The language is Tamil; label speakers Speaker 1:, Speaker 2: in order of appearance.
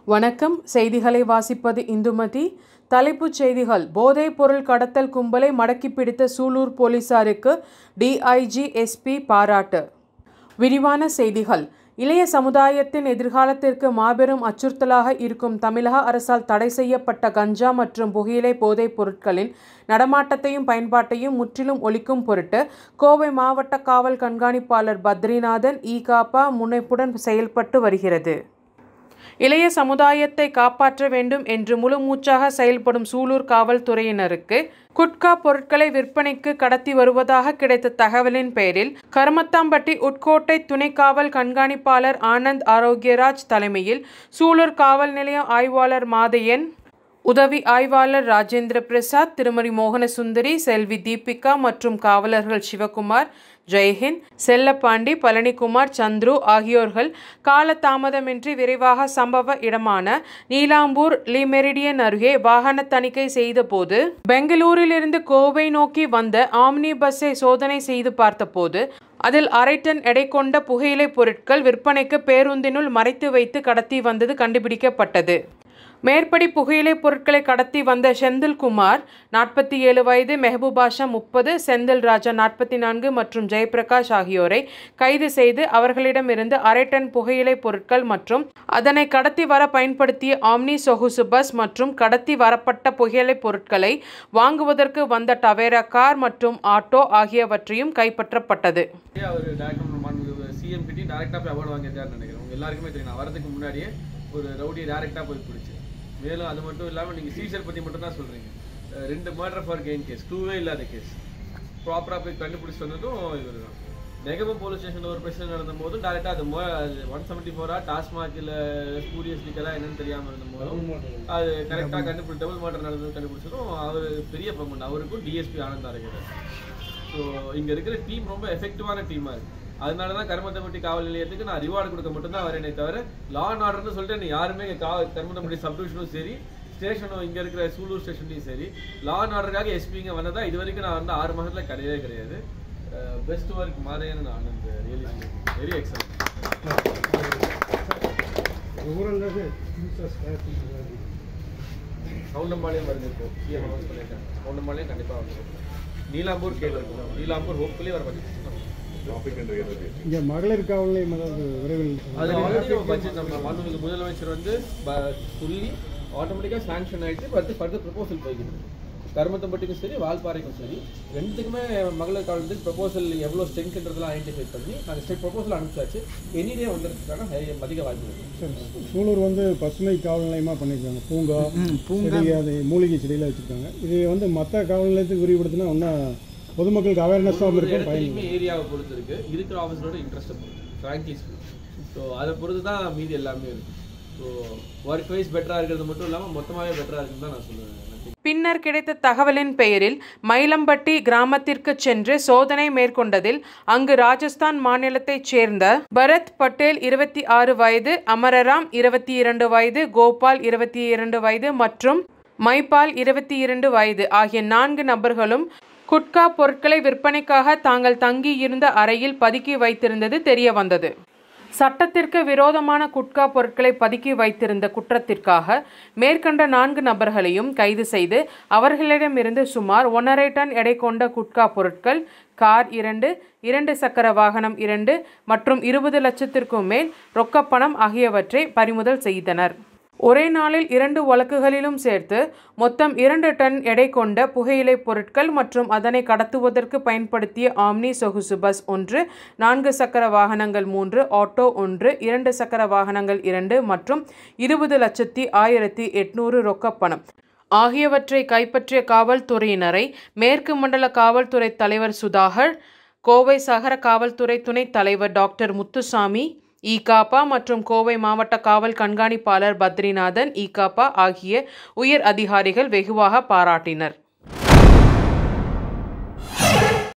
Speaker 1: வணக்கம் செய்திகளை வாசிப்பது இந்துமதி தலைப்புச் செய்திகள் போதைப் பொருள் கடத்தல் கும்பலை மடக்கி பிடித்த சூலூர் போலீசாருக்கு டிஐஜி எஸ்பி பாராட்டு விரிவான செய்திகள் இளைய சமுதாயத்தின் எதிர்காலத்திற்கு மாபெரும் அச்சுறுத்தலாக இருக்கும் தமிழக அரசால் தடை செய்யப்பட்ட கஞ்சா மற்றும் புகையிலை போதைப் பொருட்களின் நடமாட்டத்தையும் பயன்பாட்டையும் முற்றிலும் ஒழிக்கும் பொருட்டு கோவை மாவட்ட காவல் கண்காணிப்பாளர் பத்ரிநாதன் ஈகாப்பா முனைப்புடன் செயல்பட்டு வருகிறது இளைய சமுதாயத்தை காப்பாற்ற வேண்டும் என்று முழுமூச்சாக செயல்படும் சூலூர் காவல்துறையினருக்கு குட்கா பொருட்களை விற்பனைக்கு கடத்தி வருவதாக கிடைத்த தகவலின் பெயரில் கருமத்தாம்பட்டி உட்கோட்டை துணை காவல் கண்காணிப்பாளர் ஆனந்த் ஆரோக்கியராஜ் தலைமையில் சூலூர் காவல் நிலைய ஆய்வாளர் மாதையன் உதவி ஆய்வாளர் ராஜேந்திர பிரசாத் திருமதி மோகனசுந்தரி செல்வி தீபிகா மற்றும் காவலர்கள் சிவகுமார் ஜெய்ஹிந்த் செல்லப்பாண்டி பழனிக்குமார் சந்துரு ஆகியோர்கள் காலதாமதமின்றி விரைவாக சம்பவ இடமான நீலாம்பூர் லிமெரிடியன் அருகே வாகன தணிக்கை செய்தபோது பெங்களூரிலிருந்து கோவை நோக்கி வந்த ஆம்னி பஸ்ஸை சோதனை செய்து பார்த்தபோது அதில் அரை டன் எடை கொண்ட புகையிலை பொருட்கள் விற்பனைக்கு பேருந்தினுள் மறைத்து வைத்து கடத்தி வந்தது கண்டுபிடிக்கப்பட்டது மேற்படி புகையிலை பொருட்களை கடத்தி வந்த செந்தில்குமார் நாற்பத்தி ஏழு வயது மெஹபூபாஷா முப்பது செந்தில் ராஜா நாற்பத்தி நான்கு மற்றும் ஜெயபிரகாஷ் ஆகியோரை கைது செய்து அவர்களிடமிருந்து அரை டன் புகையிலை பொருட்கள் மற்றும் அதனை கடத்தி வர பயன்படுத்திய ஆம்னி சொகுசு பஸ் மற்றும் கடத்தி வரப்பட்ட புகையிலை பொருட்களை வாங்குவதற்கு வந்த டவேரா கார் மற்றும் ஆட்டோ ஆகியவற்றையும் கைப்பற்றப்பட்டது
Speaker 2: அவர் டேரக்டர் சிஎம் கிட்டே டேரெக்டாக போய் அவார்டு வாங்கியிருக்காருன்னு நினைக்கிறேன் உங்க எல்லாருக்குமே தெரியும் நான் வரதுக்கு முன்னாடியே ஒரு ரவுடியை டேரெக்டாக போய் பிடிச்சி மேலும் அது மட்டும் இல்லாமல் நீங்கள் சீசர் பற்றி மட்டும் தான் சொல்கிறீங்க ரெண்டு மர்டர் ஃபார் கெயின் கேஸ் டூவே இல்லாத கேஸ் ப்ராப்பராக போய் கண்டுபிடிச்சி வந்ததும் இவர் தான் நெகமம் போலீஸ் ஸ்டேஷனில் ஒரு பிரச்சனை நடந்த போதும் டேரெக்டாக அது மோ ஒன் செவன்ட்டி ஃபோரா டாஸ்மாகில் ஸ்கூரியஸ் லீக்கெல்லாம் என்னன்னு தெரியாமல் இருந்த போதும் அது கரெக்டாக கண்டுபிடி டபுள் மர்டர் நடந்தது கண்டுபிடிச்சதும் அவர் பெரிய ப்ரமோட் அவருக்கும் டிஎஸ்பி ஆனந்தா இருக்கிறார் ஸோ இங்கே இருக்கிற டீம் ரொம்ப எஃபெக்டிவான டீமாக இருக்குது அதனால தான் கருமத்தம்பட்டி காவல் நிலையத்துக்கு நான் ரிவார்டு கொடுக்க மட்டும்தான் வரேனே தவிர லா அண்ட் ஆர்டர்னு சொல்லிட்டு நீ யாருமே கா கருமத்தம்பட்டி சப் டிவிஷனும் சரி ஸ்டேஷனும் இங்கே இருக்கிற சூலூர் ஸ்டேஷன்லையும் சரி லா அண்ட் ஆர்டருக்காக எஸ்பி இங்கே வந்ததா இது வரைக்கும் நான் வந்து ஆறு மாதத்தில் கிடையவே கிடையாது best work Mathaiyan Anand really very excellent Kavundampalayam வருது இப்போ சிஎம் அனௌன்ஸ் பண்ணியிருக்காங்க கவுண்டம்பாளையம் கண்டிப்பாக வந்துடும் நீலாம்பூர் கேட்டிருக்கோம் நீலாம்பூர் ஹோப்ஃபுல்லி வர பட்ஜெட்
Speaker 3: இங்கே மகளிர் காவல் நிலையம் அதாவது விரைவில்
Speaker 2: அது ஆல்ரெடி நம்ம பட்ஜெட் நம்ம மாண்புமிகு முதலமைச்சர் வந்து ப- சொல்லி ஆட்டோமேட்டிக்காக சாங்ஷன் ஆயிடுச்சு பத்து ஃபர்தர் ப்ரப்போசல் போய்கிட்டு கருமத்தம்பட்டிக்கும் சரி வால்பாறைக்கும் சரி ரெண்டுக்குமே மகளிர் காலத்துக்கு ப்ரப்போசல் எவ்வளோ ஸ்ட்ரென்த்ன்றதெல்லாம் ஐடென்டிஃபை பண்ணி நாங்கள் ஸ்டேட் ப்ரப்போசல் அனுப்பிச்சாச்சு எனிடே வந்துறதுக்கான ஹை அதிக வாய்ப்பு இருக்கு
Speaker 3: சார் சூலூர் வந்து பசுமை காவல் நிலையமாக பண்ணியிருக்காங்க பூங்கா செடி அது மூலிகை செடியெல்லாம் வச்சுருக்காங்க இது வந்து மற்ற காவல் நிலையத்துக்கு விரிவுபடுத்தினா இன்னும் பொதுமக்களுக்கு அவேர்னஸாக
Speaker 2: ஒவ்வொரு
Speaker 3: இருக்கும் பயன்
Speaker 2: இடத்துலையுமே ஏரியாவை பொறுத்து இருக்கு இருக்கிற ஆஃபீஸரோட இன்ட்ரெஸ்ட்டை பொறுத்து ஃப்ராங்க்லி ஸோ அதை பொறுத்து தான் மீதி எல்லாமே இருக்கு ஸோ ஒர்க் வைஸ் பெட்டராக இருக்கிறது மட்டும் இல்லாமல் மொத்தமாகவே பெட்டராக இருக்குன்னு தான் நான் சொல்லுவேன் எனக்கு
Speaker 1: பின்னர் கிடைத்த தகவலின் பெயரில் மயிலம்பட்டி கிராமத்திற்கு சென்று சோதனை மேற்கொண்டதில் அங்கு ராஜஸ்தான் மாநிலத்தைச் சேர்ந்த பரத் பட்டேல் இருபத்தி ஆறு வயது அமரராம் இருபத்தி இரண்டு வயது கோபால் இருபத்தி இரண்டு வயது மற்றும் மைபால் இருபத்தி இரண்டு வயது ஆகிய நான்கு நபர்களும் குட்கா பொருட்களை விற்பனைக்காக தாங்கள் தங்கியிருந்த அறையில் பதுக்கி வைத்திருந்தது தெரிய வந்தது சட்டத்திற்கு விரோதமான குட்கா பொருட்களை பதுக்கி வைத்திருந்த குற்றத்திற்காக மேற்கண்ட நான்கு நபர்களையும் கைது செய்து அவர்களிடமிருந்து சுமார் ஒன்றரை டன் எடை கொண்ட குட்கா பொருட்கள் கார் இரண்டு இரண்டு சக்கர வாகனம் இரண்டு மற்றும் இருபது லட்சத்திற்கும் மேல் ரொக்கப்பணம் ஆகியவற்றை பறிமுதல் செய்தனர் ஒரே நாளில் இரண்டு வழக்குகளிலும் சேர்த்து மொத்தம் இரண்டு டன் எடை கொண்ட புகையிலை பொருட்கள் மற்றும் அதனை கடத்துவதற்கு பயன்படுத்திய ஆம்னி சொகுசு பஸ் ஒன்று நான்கு சக்கர வாகனங்கள் மூன்று ஆட்டோ ஒன்று இரண்டு சக்கர வாகனங்கள் இரண்டு மற்றும் இருபது லட்சத்தி ஆயிரத்தி எட்நூறு ரொக்கப்பணம் ஆகியவற்றை கைப்பற்றிய காவல்துறையினரை மேற்கு மண்டல காவல்துறை தலைவர் சுதாகர் கோவை சகர காவல்துறை துணைத் தலைவர் டாக்டர் முத்துசாமி ஈகாப்பா மற்றும் கோவை மாவட்ட காவல் கண்காணிப்பாளர் பத்ரிநாதன் ஈகாப்பா ஆகிய உயர் அதிகாரிகள் வெகுவாக பாராட்டினர்